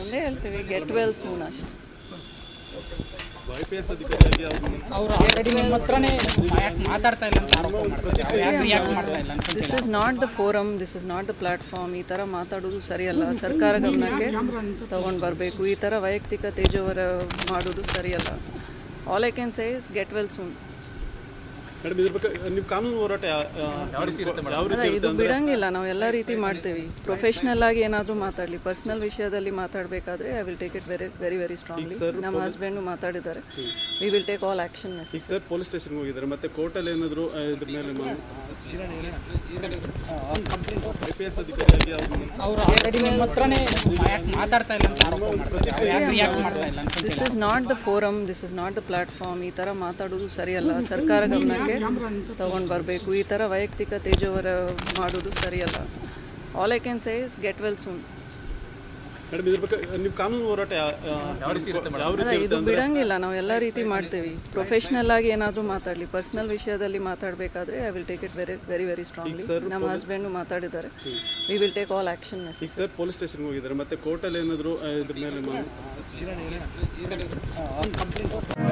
ಒಂದೇ ಹೇಳ್ತೀವಿ get well soon ಅಷ್ಟೆ ಐ ಪಿ ಎಸ್ ಅಧಿಕಾರಿಯಾಗಿ ಅವ್ರನ್ನ ಅವ್ರು ಆಲ್ರೆಡಿ ನಿಮ್ಮ ಹತ್ರನೇ ಯಾಕೆ ಮಾತಾಡ್ತಾ ಇಲ್ಲ ಅಂತ ಆರೋಪ ಮಾಡ್ತಾರೆ ಯಾಕೆ ರಿಯಾಕ್ಟ್ ಮಾಡ್ತಾ ಇಲ್ಲ ಅಂತ this is not the forum this is not the platform ಈ ಥರ ಮಾತಾಡೋದು ಸರಿಯಲ್ಲ ಸರ್ಕಾರ ಗಮನಕ್ಕೆ ತಗೊಂಡು ಬರಬೇಕು ಈ ಥರ ವೈಯಕ್ತಿಕ ತೇಜೋವರ ಮಾಡೋದು ಸರಿಯಲ್ಲ all I can say is get well soon madam ಇದ್ರ ಬಗ್ಗೆ ನೀವು ಕಾನೂನು ಹೋರಾಟ ಯಾ- ಯಾವ ರೀತಿ ಯಾವ ಅಲ್ಲ ರೀತಿ ಇದು ಬಿಡಂಗಿಲ್ಲ ನಾವು ಎಲ್ಲ ರೀತಿ ಮಾಡ್ತೀವಿ ಪ್ರೊಫೆಷ್ನಲ್ ಆಗಿ ಏನಾದರೂ ಮಾತಾಡಲಿ ಪರ್ಸ್ನಲ್ ವಿಷಯದಲ್ಲಿ ಮಾತಾಡಬೇಕಾದ್ರೆ I will take it very very very strongly ನಮ್ಮ ಹಸ್ಬೆಂಡು ಮಾತಾಡಿದ್ದಾರೆ we will take all action ಈಗ ಸರ್ ಪೊಲೀಸ್ ಸ್ಟೇಷನ್ಗೆ ಹೋಗಿದ್ದಾರೆ ಮತ್ತೆ ಕೋರ್ಟಲ್ಲಿ ಏನಾದರೂ ಇದ್ರ ಮೇಲೆ ಐ ಪಿ ಎಸ್ ಅಧಿಕಾರಿಯಾಗಿ ಅವ್ರನ್ನ ಅವ್ರು ಆಲ್ರೆಡಿ ನಿಮ್ಮ ಹತ್ರನೇ ಯಾಕೆ ಮಾತಾಡ್ತಾ ಇಲ್ಲ ಅಂತ ಆರೋಪ ಮಾಡ್ತಾರೆ ಯಾಕೆ ರಿಯಾಕ್ಟ್ ಮಾಡ್ತಾ ಇಲ್ಲ ಅಂತ this is not the forum this is not the platform ಈ ಥರ ಮಾತಾಡೋದು ಸರಿಯಲ್ಲ ಸರ್ಕಾರ ಗಮನಕ್ಕೆ ತಗೊಂಡು ಬರಬೇಕು ಈ ಥರ ವೈಯಕ್ತಿಕ ತೇಜೋವರ ಮಾಡೋದು ಸರಿಯಲ್ಲ all I can say is get well soon madam ಇದ್ರ ಬಗ್ಗೆ ನೀವು ಕಾನೂನು ಹೋರಾಟ ಯಾ- ಯಾವ ರೀತಿ ಯಾವ ಅಲ್ಲ ರೀತಿ ಇದು ಬಿಡಂಗಿಲ್ಲ ನಾವು ಎಲ್ಲ ರೀತಿ ಮಾಡ್ತೀವಿ ಪ್ರೊಫೆಷ್ನಲ್ ಆಗಿ ಏನಾದರೂ ಮಾತಾಡಲಿ ಪರ್ಸ್ನಲ್ ವಿಷಯದಲ್ಲಿ ಮಾತಾಡಬೇಕಾದ್ರೆ I will take it very very very strongly ನಮ್ಮ ಹಸ್ಬೆಂಡು ಮಾತಾಡಿದ್ದಾರೆ we will take all action ಈಗ ಸರ್ ಪೊಲೀಸ್ ಸ್ಟೇಷನ್ಗೆ ಹೋಗಿದ್ದಾರೆ ಮತ್ತೆ ಕೋರ್ಟಲ್ಲಿ ಏನಾದರೂ ಇದ್ರ ಮೇಲೆ